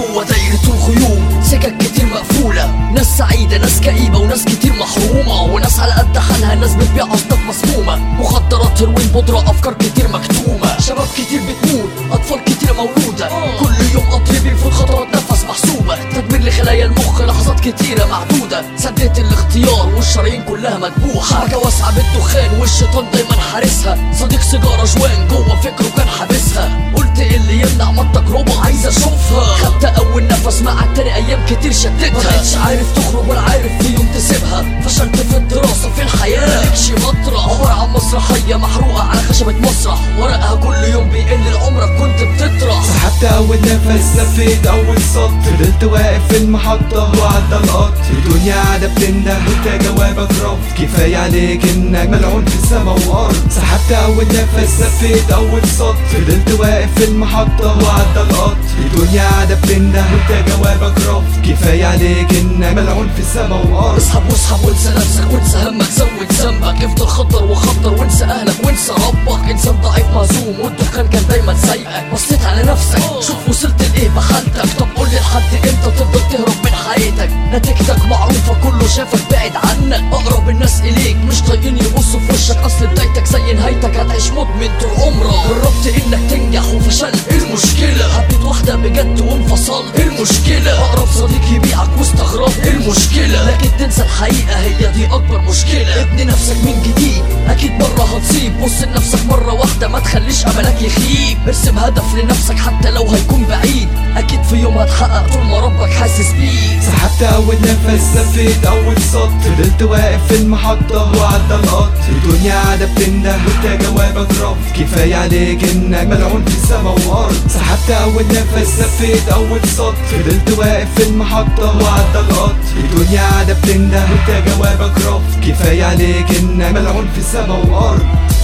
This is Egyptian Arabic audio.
جوه دايرة الغيوم سكك كتير مقفولة ناس سعيدة ناس كئيبة وناس كتير محرومة وناس على قد حالها ناس بتبيع أصناف مسمومة مخدرات هيروين بودرة أفكار كتير مكتومة شباب كتير بتموت أطفال كتير مولودة كل يوم قطر بيفوت خطوات نفس محسوبة تدمير لخلايا المخ لحظات كتيرة معدودة سدت الاختيار والشرايين كلها مدبوحة حاجة واسعة بالدخان والشيطان دايما حارسها صديق سيجارة جوان جوه فكره كان حابسها قلت إيه اللي يمنع ما التجربة عايز اشوفها خدت اول نفس مع التاني ايام كتير شتتها مبقتش عارف تخرج ولا عارف في يوم تسيبها فشلت في الدراسة في الحياة مالكش مطرح عبارة عن مسرحية محروقة على خشبة مسرح ورقها كل يوم بيقل عمرك كنت بتطرح سحبت اول نفس لفيت اول سطر فضلت واقف في المحطة وعدى القطر الدنيا قاعدة بتنده وانت جوابك رفض كفاية عليك انك ملعون في سما وارض سحبت اول نفس لفيت اول سطر فضلت واقف في المحطة وعدى القطر الدنيا قاعدة بتنده وانت جوابك رفض كفاية عليك انك ملعون في سما وارض اسحب واسحب وانسى نفسك وانسى همك زود ذنبك افضل خطر وخطر وانسى اهلك وانسى ربك انسان ضعيف مهزوم والدخان كان دايما سايقك بصيت على نفسك شوف وصلت لايه بحالتك طب قول لي لحد امتى تفضل تهرب من حياتك نتيجتك معروفه كله شافك بعد عنك اقرب الناس اليك مش طايقين يبصوا في وشك اصل بدايتك زي نهايتك هتعيش مدمن طول عمرك جربت انك تنجح وفشلت ايه المشكله حبيت واحده بجد وانفصلت ايه المشكله اقرب صديق يبيعك واستغربت ايه المشكله لكن تنسى الحقيقه هي دي اكبر مشكله ابني نفسك من جديد اكيد مره هتصيب بص لنفسك مره واحده ما تخليش املك يخيب ارسم هدف لنفسك حتى لو هيكون بعيد اكيد في يوم هتحقق طول ما ربك حاسس بيه سحبت اول نفس لفيت اول سطر فضلت واقف في المحطة وعدى القطر الدنيا قاعدة بتنده وانت جوابك رفض كفاية عليك انك ملعون في سما وارض سحبت اول نفس لفيت اول سطر فضلت واقف في المحطة وعدى القطر الدنيا قاعدة بتنده وانت جوابك رفض كفاية عليك انك ملعون في سما وارض